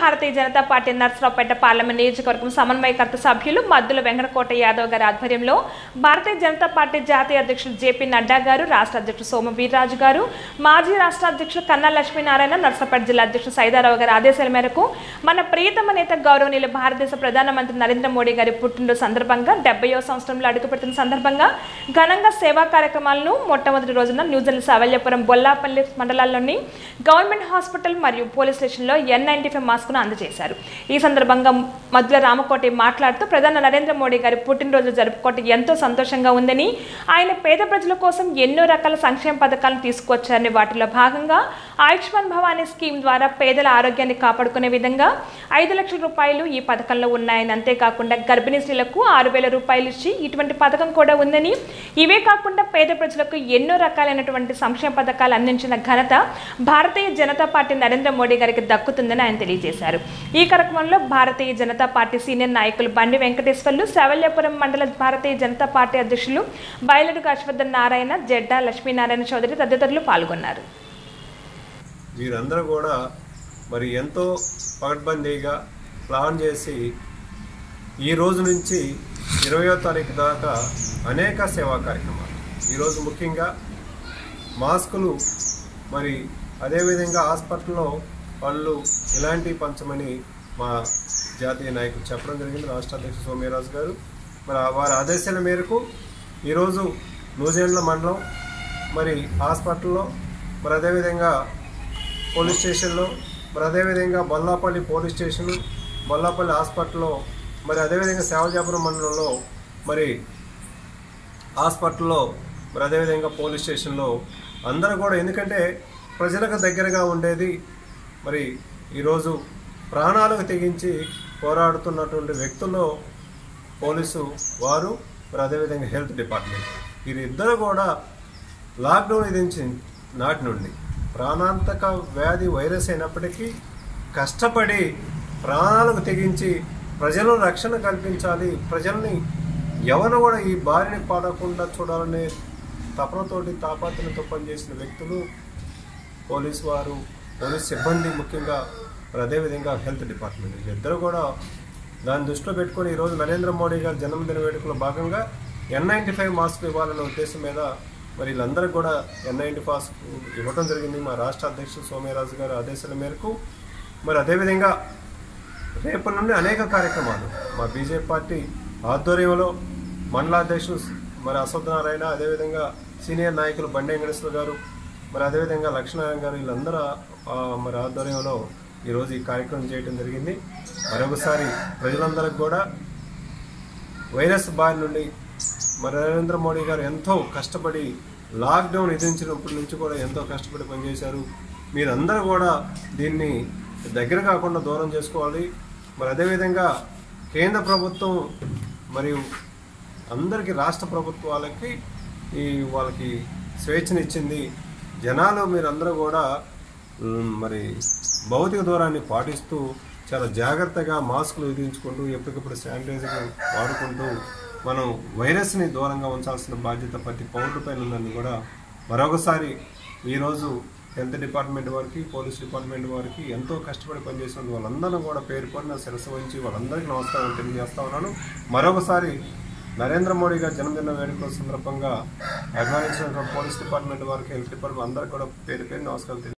భారతీయ Janata Party Narasaraopet parliament నియోజకవర్గం సమన్వయకర్త సభ్యులు మద్దుల వెంకటకోట యాదవ్ గారి ఆధ్వర్యంలో భారతీయ జనతా పార్టీ జాతీయ అధ్యక్షులు జేపీ నడ్డా గారు రాష్ట్ర అధ్యక్షులు సోమ వీర్రాజు గారు మాజీ రాష్ట్ర అధ్యక్షులు కన్నా లక్ష్మీనారాయణ నర్సరావుపేట జిల్లా అధ్యక్షులు సైదారావు గారి ఆదేశాల మేరకు మన ప్రియతమ నేత గౌరవనీయులు భారతదేశ ప్రధానమంత్రి నరేంద్ర మోడీ గారి పుట్టినరోజు సందర్భంగా డెబ్బయో సంవత్సరంలో అడుగుపెట్టిన సందర్భంగా ఘనంగా సేవా కార్యక్రమాలను మొట్టమొదటి రోజున న్యూజిలాండ్ సావల్యపురం బొల్లాపల్లి మండలాల్లోని గవర్నమెంట్ హాస్పిటల్ మరియు పోలీస్ స్టేషన్లో ఎన్ నైన్టీ ఫైవ్ మాస్క్ను అందజేశారు ఈ సందర్భంగా మద్దుల రామకోటి మాట్లాడుతూ ప్రధాని నరేంద్ర మోడీ గారి పుట్టినరోజు జరుపుకోవటం ఎంతో సంతోషంగా ఉందని ఆయన పేద ప్రజల కోసం ఎన్నో రకాల సంక్షేమ పథకాలను తీసుకొచ్చారని వాటిలో భాగంగా ఆయుష్మాన్ భవ అనే స్కీమ్ ద్వారా పేదల ఆరోగ్యాన్ని కాపాడుకునే విధంగా ఐదు లక్షల రూపాయలు ఈ పథకంలో ఉన్నాయని అంతేకాకుండా గర్భిణీ స్త్రీలకు ఆరు వేల రూపాయలు ఇచ్చి ఇటువంటి పథకం కూడా ఉందని ఇవే కాకుండా పేద ప్రజలకు ఎన్నో రకాలైనటువంటి సంక్షేమ పథకాలు అందించిన ఘనత భారతీయ జనతా పార్టీ నరేంద్ర మోడీ గారికి దక్కుతుందని ఆయన తెలియజేశారు ఈ కార్యక్రమంలో భారతీయ జనతా పార్టీ సీనియర్ నాయకులు బండి వెంకటేశ్వర్లు శవల్యపురం మండల భారతీయ జనతా పార్టీ అధ్యక్షులు బయలడు హర్షవర్ధన్ నారాయణ జడ్డా లక్ష్మీనారాయణ చౌదరి తదితరులు పాల్గొన్నారు వీరందరూ కూడా మరి ఎంతో పకడ్బందీగా ప్లాన్ చేసి ఈ రోజు నుంచి ఇరవయో తారీఖు దాకా అనేక సేవా కార్యక్రమాలు ఈరోజు ముఖ్యంగా మాస్కులు మరి అదేవిధంగా హాస్పిటల్లో పళ్ళు ఇలాంటివి పంచమని మా జాతీయ నాయకులు చెప్పడం జరిగింది రాష్ట్ర అధ్యక్షుడు సోమ్యరాజు గారు మరి వారి ఆదేశాల మేరకు ఈరోజు నూజెండ్ల మండలం మరి హాస్పిటల్లో మరి అదేవిధంగా పోలీస్ స్టేషన్లో మరి అదేవిధంగా బొల్లాపల్లి పోలీస్ స్టేషన్ బొల్లాపల్లి హాస్పిటల్లో మరి అదేవిధంగా సేవజాపురం మండలంలో మరి హాస్పిటల్లో మరి అదేవిధంగా పోలీస్ స్టేషన్లో అందరూ కూడా ఎందుకంటే ప్రజలకు దగ్గరగా ఉండేది మరి ఈరోజు ప్రాణాలకు తెగించి పోరాడుతున్నటువంటి వ్యక్తుల్లో పోలీసు వారు మరి అదేవిధంగా హెల్త్ డిపార్ట్మెంట్ వీరిద్దరు కూడా లాక్డౌన్ విధించి నాటి నుండి ప్రాణాంతక వ్యాధి వైరస్ అయినప్పటికీ కష్టపడి ప్రాణాలకు తెగించి ప్రజలను రక్షణ కల్పించాలి ప్రజల్ని ఎవరు కూడా ఈ బారిని పడకుండా చూడాలనే తపనతోటి తాపాత్రలతో పనిచేసిన వ్యక్తులు పోలీస్ వారు పోలీస్ సిబ్బంది ముఖ్యంగా మరి అదేవిధంగా హెల్త్ డిపార్ట్మెంట్ వీళ్ళిద్దరూ కూడా దాన్ని దృష్టిలో పెట్టుకొని ఈరోజు నరేంద్ర మోడీ గారి జన్మదిన వేడుకలో భాగంగా ఎన్ నైంటీ ఫైవ్ మాస్క్ ఇవ్వాలనే ఉద్దేశం మీద మరి వీళ్ళందరికీ కూడా ఎన్ నైంటీ మాస్క్ ఇవ్వడం జరిగింది మా రాష్ట్ర అధ్యక్షుడు సోమయ్యరాజు గారి ఆదేశాల మేరకు మరి అదేవిధంగా రేపటి నుండి అనేక కార్యక్రమాలు మా బీజేపీ పార్టీ ఆధ్వర్యంలో మండలాధ్యక్షులు మరి అశ్వత్థనారాయణ అదేవిధంగా సీనియర్ నాయకులు బండి వెంకటేశ్వర గారు మరి అదేవిధంగా లక్ష్మీనారాయణ గారు వీళ్ళందరూ ఆ, మరి ఆధ్వర్యంలో ఈరోజు ఈ కార్యక్రమం చేయడం జరిగింది మరొకసారి ప్రజలందరికీ కూడా వైరస్ బారి నుండి మరి నరేంద్ర మోడీ గారు ఎంతో కష్టపడి లాక్డౌన్ విధించినప్పటి నుంచి కూడా ఎంతో కష్టపడి పనిచేశారు మీరందరూ కూడా దీన్ని దగ్గర కాకుండా దూరం చేసుకోవాలి మరి అదేవిధంగా కేంద్ర ప్రభుత్వం మరియు అందరికీ రాష్ట్ర ప్రభుత్వాలకి ఈ వాళ్ళకి స్వేచ్ఛనిచ్చింది జనాలు మీరందరూ కూడా ఉమ్, మరి భౌతిక దూరాన్ని పాటిస్తూ చాలా జాగ్రత్తగా మాస్కులు విధించుకుంటూ ఎప్పటికప్పుడు శానిటైజర్ వాడుకుంటూ మనం వైరస్ని దూరంగా ఉంచాల్సిన బాధ్యత ప్రతి పౌరుడిపైన ఉందని కూడా మరొకసారి ఈరోజు హెల్త్ డిపార్ట్మెంట్ వారికి పోలీస్ డిపార్ట్మెంట్ వారికి ఎంతో కష్టపడి పనిచేసిన వాళ్ళందరూ కూడా పేరు పడిన శిరస్సు వంచి వాళ్ళందరికీ నమస్కారం తెలియజేస్తా ఉన్నాను మరొకసారి నరేంద్ర మోడీ గారి జన్మదిన వేడుకల సందర్భంగా అభిమానించిన పోలీస్ డిపార్ట్మెంట్ వారికి హెల్త్ డిపార్ట్మెంట్ అందరికీ కూడా పేరు పేరు నమస్కారం తెలియ